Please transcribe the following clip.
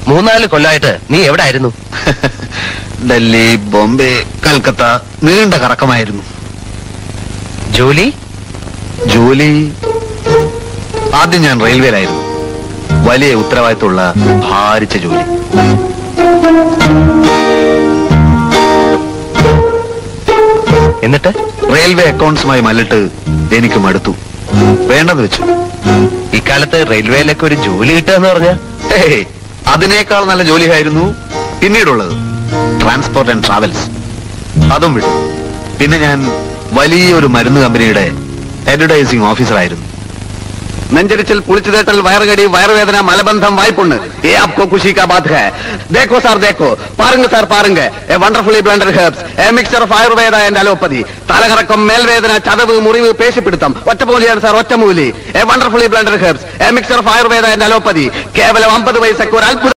മൂന്നാല് കൊല്ലമായിട്ട് നീ എവിടെ ആയിരുന്നു ഡൽഹി ബോംബെ കൽക്കത്ത നീണ്ട കറക്കമായിരുന്നു ജോലി ജോലി ആദ്യം ഞാൻ റെയിൽവേയിലായിരുന്നു വലിയ ഉത്തരവാദിത്തമുള്ള ഭാരിച്ച ജോലി എന്നിട്ട് റെയിൽവേ അക്കൗണ്ട്സുമായി മല്ലിട്ട് എനിക്ക് മടുത്തു വേണ്ടെന്ന് വെച്ചു ഇക്കാലത്ത് റെയിൽവേയിലൊക്കെ ഒരു ജോലി കിട്ടുക എന്ന് പറഞ്ഞ ഏയ്, അതിനേക്കാൾ നല്ല ജോലിയായിരുന്നു പിന്നീടുള്ളത് ട്രാൻസ്പോർട്ട് ആൻഡ് ട്രാവൽസ് അതും വിട്ടു പിന്നെ ഞാൻ വലിയൊരു മരുന്ന് കമ്പനിയുടെ അഡ്വർടൈസിംഗ് ഓഫീസറായിരുന്നു നെഞ്ചരിച്ചിൽ പുളിച്ചുതേട്ടൽ വയറുകടി വയറുവേദന മലബന്ധം വായ്പുണ്ണ് ഏ ആപ്കോ ഖുഷി കാ ബാത് ഹൈ ദേഖോ സാർ ദേഖോ പാരുങ്ക സാർ പാരുങ്ക a wonderfully blender herbs a mixer of Ayurveda and allopathy തലകറക്കം മേൽവേദന ചതവ് മുറിവ് പേശിപ്പിടുത്തം ഒറ്റമൂലിയാണ് സാർ ഒറ്റമൂലി a wonderfully blender herbs a mixer of Ayurveda and allopathy കേവലം അമ്പത് പൈസക്ക് ഒരു അത്ഭുത